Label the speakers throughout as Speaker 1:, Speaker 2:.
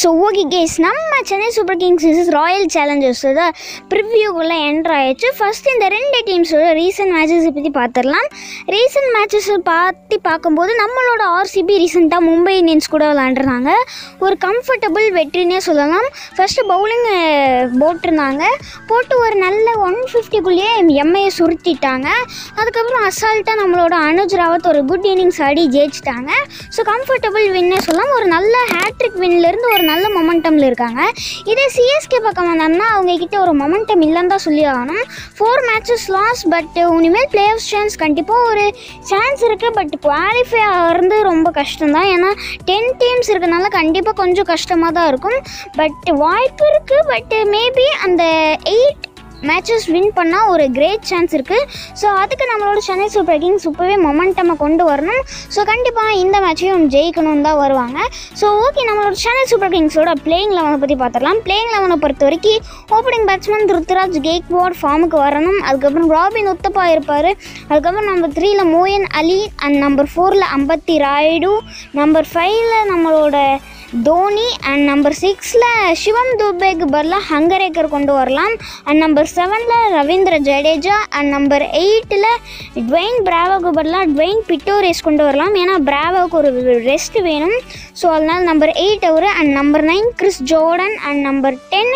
Speaker 1: so okay guys நம்ம Chennai super kings is royal சேலஞ்சர்ஸோட ப்ரிவ்யூக்குள்ளே என்ட்ரு ஆயிடுச்சு ஃபர்ஸ்ட் இந்த ரெண்டு டீம்ஸோட ரீசன்ட் மேட்சஸை பற்றி பார்த்துடலாம் ரீசன்ட் மேட்சஸை பார்த்து பார்க்கும்போது நம்மளோட ஆர்சிபி ரீசெண்டாக மும்பை இந்தியன்ஸ் கூட விளாண்டுருந்தாங்க ஒரு கம்ஃபர்டபுள் வெற்றினே சொல்லலாம் ஃபஸ்ட்டு பவுலிங் போட்டிருந்தாங்க போட்டு ஒரு நல்ல ஒன் ஃபிஃப்டிக்குள்ளேயே எம்ஐயை சுருட்டிட்டாங்க அதுக்கப்புறம் அசால்ட்டாக நம்மளோட அனுஜ் ராவத் ஒரு குட் இன்னிங்ஸ் ஆடி ஜெயிச்சிட்டாங்க ஸோ கம்ஃபர்டபுள் வின்னே சொல்லலாம் ஒரு நல்ல ஹேட்ரிக் வின்லேருந்து ஒரு நல்ல மொமெண்டமில் இருக்காங்க இதே சிஎஸ்கே பக்கம் வந்தோம்னா அவங்க கிட்ட ஒரு மொமெண்டம் இல்லைன்னு தான் சொல்லி ஆகணும் ஃபோர் மேட்சஸ் லாஸ் பட் இனிமேல் பிளே ஆஃப் சான்ஸ் கண்டிப்பாக ஒரு சான்ஸ் இருக்குது பட் குவாலிஃபை ஆகிறது ரொம்ப கஷ்டம் தான் ஏன்னா டென் டீம்ஸ் இருக்கனால கண்டிப்பாக கொஞ்சம் கஷ்டமாக தான் இருக்கும் பட் வாய்ப்பு இருக்குது பட் மேபி அந்த எயிட் மேட்சஸ் வின் பண்ணால் ஒரு கிரேட் சான்ஸ் இருக்குது ஸோ அதுக்கு நம்மளோட சென்னை சூப்பர் கிங்ஸ் இப்போவே மொமெண்டமை கொண்டு வரணும் ஸோ கண்டிப்பாக இந்த மேட்சையும் ஜெயிக்கணும்னு தான் வருவாங்க ஸோ ஓகே நம்மளோட சென்னை சூப்பர் கிங்ஸோட பிளேயிங் லெவனை பற்றி பார்த்துடலாம் பிளேயிங் லெவனை பொறுத்த வரைக்கும் ஓப்பனிங் பேட்ஸ்மேன் ருத்துராஜ் கேக்வாட் ஃபார்முக்கு வரணும் அதுக்கப்புறம் ராபின் உத்தப்பா இருப்பார் அதுக்கப்புறம் நம்பர் த்ரீல மோயன் அலி அண்ட் நம்பர் ஃபோரில் அம்பத்தி ராயுடு நம்பர் ஃபைவ்ல நம்மளோட தோனி அண்ட் நம்பர் சிக்ஸில் சிவம் துபேக்கு பதிலாக ஹங்கரேக்கர் கொண்டு வரலாம் அண்ட் நம்பர் செவனில் ரவீந்திர ஜடேஜா அண்ட் நம்பர் எயிட்டில் ட்வெயின் பிராவோக்கு பதிலாக ட்வெயின் பிட்டோரேஸ் கொண்டு வரலாம் ஏன்னா பிராவோக்கு ஒரு ரெஸ்ட் வேணும் ஸோ அதனால் நம்பர் எயிட் அவர் and number nine Chris Jordan and number ten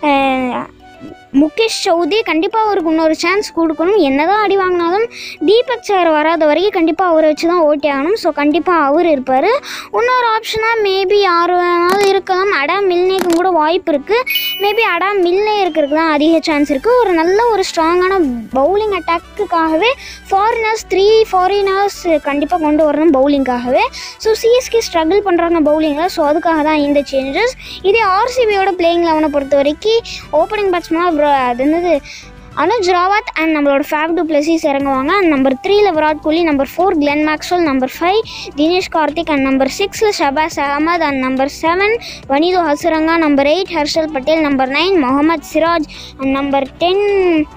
Speaker 1: Mukesh Choudhary கண்டிப்பாக அவருக்கு இன்னொரு சான்ஸ் கொடுக்கணும் என்னதான் அடி வாங்கினாலும் தீபக் சார் வராத வரைக்கும் கண்டிப்பாக அவரை வச்சு தான் ஓட்டி ஆகணும் ஸோ கண்டிப்பாக அவர் இருப்பார் இன்னொரு ஆப்ஷனாக மேபி யார் வேணாலும் இருக்கலாம் அடா மில்னேக்கும் கூட வாய்ப்பு இருக்குது மேபி அடா மில்னே இருக்கிறதுக்கு தான் அதிக சான்ஸ் இருக்குது ஒரு நல்ல ஒரு ஸ்ட்ராங்கான பவுலிங் அட்டாக்குக்காகவே ஃபாரினர்ஸ் த்ரீ ஃபாரினர்ஸ் கண்டிப்பாக கொண்டு வரணும் பவுலிங்காகவே ஸோ சிஎஸ்கே ஸ்ட்ரகிள் பண்ணுறாங்க பவுலிங்கில் ஸோ அதுக்காக தான் இந்த சேஞ்சஸ் இதே ஆர்சிபியோட பிளேயிங் லெவனை பொறுத்த வரைக்கும் ஓப்பனிங் பேட்ஸ்மேனாக அது என்னது அனுஜ் ராவத் அண்ட் நம்மளோட ஃபேவ் டு பிளஸிஸ் இறங்குவாங்க அண்ட் நம்பர் த்ரீல Virat Kohli number four Glenn Maxwell number five Dinesh Karthik and number சிக்ஸில் Shahbaz Ahmed and number seven Wanindu Hasaranga number eight Harshal Patel number nine Mohammed Siraj and number ten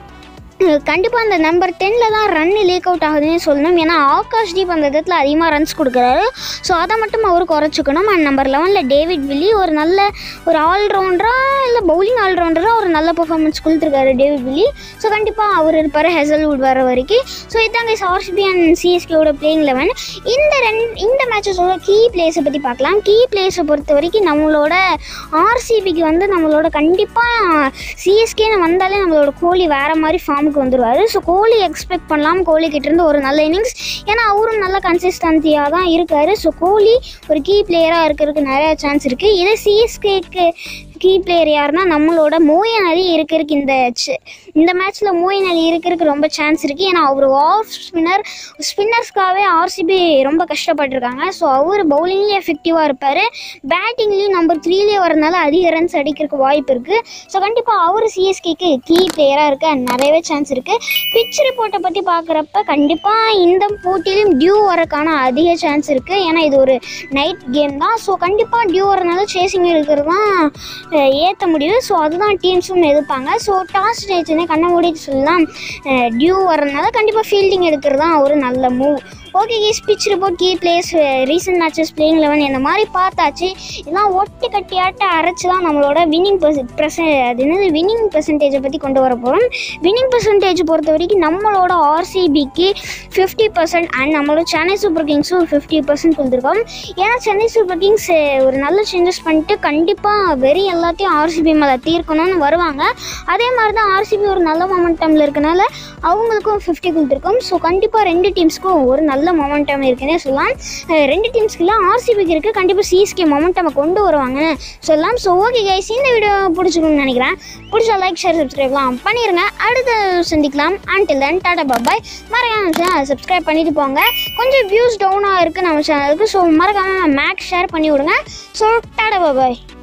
Speaker 1: கண்டிப்பாக அந்த நம்பர் டென்னில் தான் ரன் லீக் அவுட் ஆகுதுன்னு சொல்லணும் ஏன்னா ஆகாஷ் தீப் அந்த இடத்துல அதிகமாக ரன்ஸ் கொடுக்குறாரு ஸோ அதை மட்டும் அவர் குறைச்சிக்கணும் அண்ட் நம்பர் லெவனில் டேவிட் வில்லி ஒரு நல்ல ஒரு ஆல்ரவுண்டராக இல்லை பவுலிங் ஆல்ரவுண்டராக ஒரு நல்ல பர்ஃபார்மன்ஸ் கொடுத்துருக்காரு டேவிட் வில்லி ஸோ கண்டிப்பாக அவர் இருப்பார் ஹெசல்வுட் வர வரைக்கும் ஸோ இதாங்க ஆர்சிபி அண்ட் சிஎஸ்கேவோட பிளேயிங் லெவன் இந்த ரெண்டு இந்த மேட்சஸோட கீ பிளேஸை பற்றி பார்க்கலாம் கீ பிளேஸை பொறுத்த வரைக்கும் நம்மளோட ஆர்சிபிக்கு வந்து நம்மளோட கண்டிப்பாக சிஎஸ்கேன்னு வந்தாலே நம்மளோட கோலி வேறு மாதிரி ஃபார்முக்கு வந்துடுவார் ஸோ கோலி எக்ஸ்பெக்ட் பண்ணலாம் கோலி கிட்டேருந்து ஒரு நல்ல இன்னிங்ஸ் ஏன்னா அவரும் நல்ல கன்சிஸ்டன்சியாக தான் இருக்கார் ஸோ கோலி ஒரு கீ பிளேயராக இருக்கிறதுக்கு நிறையா சான்ஸ் இருக்குது இதே சிஎஸ்கேக்கு கீ பிளேயர் யாருன்னா நம்மளோட மோயன் அலி இருக்கிறதுக்கு இந்த ch- இந்த மேட்ச்சில் மோயன் அலி இருக்கிறதுக்கு ரொம்ப சான்ஸ் இருக்குது ஏன்னா அவர் ஆஃப் ஸ்பின்னர் ஸ்பின்னர்ஸ்க்காகவே ஆர்சிபி ரொம்ப கஷ்டப்பட்டிருக்காங்க ஸோ அவர் பவுலிங்லேயும் எஃபெக்டிவாக இருப்பார் பேட்டிங்லேயும் நம்பர் த்ரீலேயே வரனால அதிக ரன்ஸ் அடிக்கிறதுக்கு வாய்ப்பு இருக்குது ஸோ கண்டிப்பாக அவர் சிஎஸ்கேக்கு கீ பிளேயராக இருக்க நிறையவே சான்ஸ் இருக்குது பிச் ரிப்போர்ட்டை பற்றி பார்க்குறப்ப கண்டிப்பாக இந்த போட்டியிலும் டியூ வரக்கான அதிக சான்ஸ் இருக்குது ஏன்னா இது ஒரு நைட் கேம் தான் ஸோ கண்டிப்பாக டியூ வரனால சேசிங் இருக்கிறது தான் ஏற்ற முடியும் ஸோ அதுதான் டீம்ஸும் எதிர்ப்பாங்க ஸோ டாஸ் ஜெயிச்சுனே கண்ணை மூடிட்டு சொல்லலாம் டியூ வரனால கண்டிப்பாக ஃபீல்டிங் எடுக்கிறது தான் ஒரு நல்ல move okay guys pitch report key players recent matches playing eleven இந்த மாதிரி பார்த்தாச்சு இதெல்லாம் ஒட்டி கட்டியாட்ட அரைச்சி தான் நம்மளோட வின்னிங் பெர்சன் அது என்னது வின்னிங் பெர்சன்டேஜை பற்றி கொண்டு வர போகிறோம் வின்னிங் பெர்சன்டேஜ் பொறுத்த வரைக்கும் நம்மளோட ஆர்சிபிக்கு ஃபிஃப்டி பர்சன்ட் அண்ட் நம்மளோட சென்னை சூப்பர் கிங்ஸும் ஃபிஃப்டி பர்சன்ட் கொடுத்துருக்கோம் ஏன்னா சென்னை சூப்பர் கிங்ஸ் ஒரு நல்ல சேஞ்சஸ் பண்ணிட்டு கண்டிப்பாக வெறி எல்லாத்தையும் ஆர்சிபி மேலே தீர்க்கணும்னு வருவாங்க அதே மாதிரி தான் ஆர்சிபி ஒரு நல்ல மொமெண்டமில் இருக்கனால அவங்களுக்கும் ஃபிஃப்டி கொடுத்துருக்கோம் ஸோ கண்டிப்பாக ரெண்டு டீம்ஸ்க்கும் ஒரு நல்ல மொமெண்டம் இருக்குன்னே சொல்லலாம் அஹ் ரெண்டு டீம்ஸ்க்குள்ள ஆர்சிபிக்கு இருக்குது கண்டிப்பாக சிஎஸ்கே மொமெண்டம் கொண்டு வருவாங்கன்னு சொல்லலாம் ஸோ ஓகே கைஸ் இந்த வீடியோ பிடிச்சிக்கணும்னு நினைக்கிறேன் பிடிச்சா லைக் ஷேர் சப்ஸ்கிரைப்லாம் பண்ணிடுங்க அடுத்து சந்திக்கலாம் அன்டில் தென் டாடா பாபாய் மறக்காம சப்ஸ்கிரைப் பண்ணிட்டு போங்க கொஞ்சம் வியூஸ் டவுனாக இருக்குது நம்ம சேனலுக்கு ஸோ மறக்காமல் மேக்ஸ் ஷேர் பண்ணி விடுங்க ஸோ டாடா பாபாய்